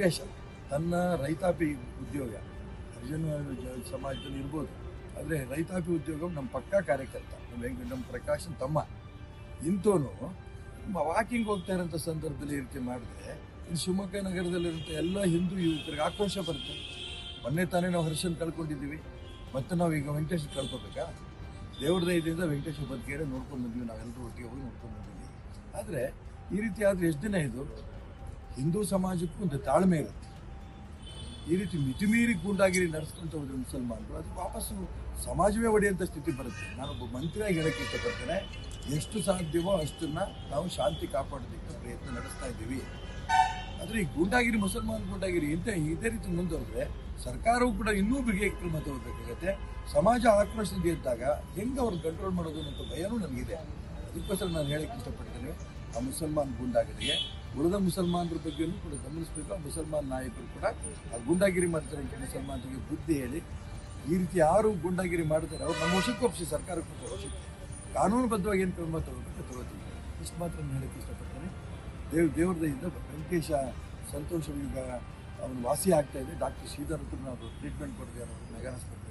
ವೆಂಕಟೇಶ ತನ್ನ ರೈತಾಪಿ ಉದ್ಯೋಗ ಹರಿಜನ ಜ- ಸಮಾಜದಲ್ಲಿ ಇರ್ಬೋದು ಆದರೆ ರೈತಾಪಿ ಉದ್ಯೋಗ ನಮ್ಮ ಪಕ್ಕಾ ಕಾರ್ಯಕರ್ತ ನಮ್ಮ ವೆಂಕ ನಮ್ಮ ಪ್ರಕಾಶನ್ ತಮ್ಮ ಇಂಥವನು ವಾಕಿಂಗ್ ಹೋಗ್ತಾ ಇರೋಂಥ ಸಂದರ್ಭದಲ್ಲಿ ಈ ರೀತಿ ಮಾಡಿದ್ರೆ ಇನ್ನು ಶಿವಮೊಗ್ಗ ನಗರದಲ್ಲಿರುವಂಥ ಎಲ್ಲ ಹಿಂದೂ ಯುವಕರಿಗೆ ಆಕ್ರೋಶ ಬರುತ್ತೆ ಮೊನ್ನೆ ತಾನೇ ನಾವು ಹರ್ಷನ್ ಕಳ್ಕೊಂಡಿದ್ದೀವಿ ಮತ್ತೆ ನಾವು ಈಗ ವೆಂಕಟೇಶ್ ಕಳ್ಕೊಬೇಕಾ ದೇವ್ರ ದಯದಿಂದ ವೆಂಕಟೇಶ್ವರ ಬದುಕೇರೆ ನೋಡ್ಕೊಂಡು ಬಂದ್ವಿ ನಾವೆಲ್ಲರೂ ಒಟ್ಟಿಗೆ ಹೋಗಿ ನೋಡ್ಕೊಂಡು ಬಂದಿದ್ದೀವಿ ಆದರೆ ಈ ರೀತಿ ಆದರೆ ಎಷ್ಟು ದಿನ ಇದು ಹಿಂದೂ ಸಮಾಜಕ್ಕೂ ಒಂದು ತಾಳ್ಮೆ ಇರುತ್ತೆ ಈ ರೀತಿ ಮಿತಿಮೀರಿ ಗೂಂಡಾಗಿರಿ ನಡೆಸ್ಕೊಂತ ಹೋದ್ರೆ ಮುಸಲ್ಮಾನರು ಅದು ವಾಪಸ್ಸು ಸಮಾಜವೇ ಒಡೆಯುವಂಥ ಸ್ಥಿತಿ ಬರುತ್ತೆ ನಾನೊಬ್ಬ ಮಂತ್ರಿಯಾಗಿ ಹೇಳಕ್ಕೆ ಇಷ್ಟಪಡ್ತೇನೆ ಎಷ್ಟು ಸಾಧ್ಯವೋ ಅಷ್ಟನ್ನ ನಾವು ಶಾಂತಿ ಕಾಪಾಡೋದಕ್ಕೆ ಪ್ರಯತ್ನ ನಡೆಸ್ತಾ ಇದ್ದೀವಿ ಆದರೆ ಈ ಗೂಂಡಾಗಿರಿ ಮುಸಲ್ಮಾನ್ ಗೂಂಡಾಗಿರಿ ಇಂಥ ಇದೇ ರೀತಿ ಮುಂದುವರೆದ್ರೆ ಸರ್ಕಾರವು ಕೂಡ ಇನ್ನೂ ಬಿಗಿ ಕ್ರಮ ತಗೋಬೇಕಾಗತ್ತೆ ಸಮಾಜ ಆಕ್ರೋಶದಿಂದ ಇದ್ದಾಗ ಹೆಂಗೆ ಅವ್ರು ಕಂಟ್ರೋಲ್ ಮಾಡೋದು ಅನ್ನೋ ಭಯನೂ ನನಗಿದೆ ಅದಕ್ಕೋಸ್ಕರ ನಾನು ಹೇಳಕ್ಕೆ ಇಷ್ಟಪಡ್ತೇನೆ ಆ ಮುಸಲ್ಮಾನ್ ಗೂಂಡಾಗಿರಿಗೆ ಉಳಿದ ಮುಸಲ್ಮಾನರ ಬಗ್ಗೆನೂ ಕೂಡ ಗಮನಿಸಬೇಕು ಆ ಮುಸಲ್ಮಾನ್ ನಾಯಕರು ಕೂಡ ಆ ಗೂಂಡಾಗಿರಿ ಮಾಡ್ತಾರೆ ಮುಸಲ್ಮಾನರಿಗೆ ಬುದ್ಧಿ ಹೇಳಿ ಈ ರೀತಿ ಯಾರು ಗೂಂಡಾಗಿರಿ ಮಾಡ್ತಾರೆ ಅವ್ರು ನಮ್ಮ ವಶಕ್ಕೆ ಒಪ್ಪಿಸಿ ಸರ್ಕಾರಕ್ಕೆ ಕೂಡ ವಶಕ್ಕೆ ಕಾನೂನುಬದ್ಧವಾಗಿ ಏನು ಕ್ರಮ ತಗೋಬೇಕು ತಗೋತೀವಿ ಇಷ್ಟು ಮಾತ್ರ ನಾನು ಹೇಳಕ್ಕೆ ಇಷ್ಟಪಡ್ತೇನೆ ದೇವ್ ದೇವ್ರ ದಯಿಂದ ವೆಂಕಟೇಶ ಸಂತೋಷ ಈಗ ಅವನು ವಾಸಿ ಆಗ್ತಾ ಇದೆ ಡಾಕ್ಟರ್ ಶ್ರೀಧರ್ ಹತ್ರ ನಾವು ಟ್ರೀಟ್ಮೆಂಟ್ ಕೊಡ್ತೀವಿ ನಗರ ಆಸ್ಪತ್ರೆ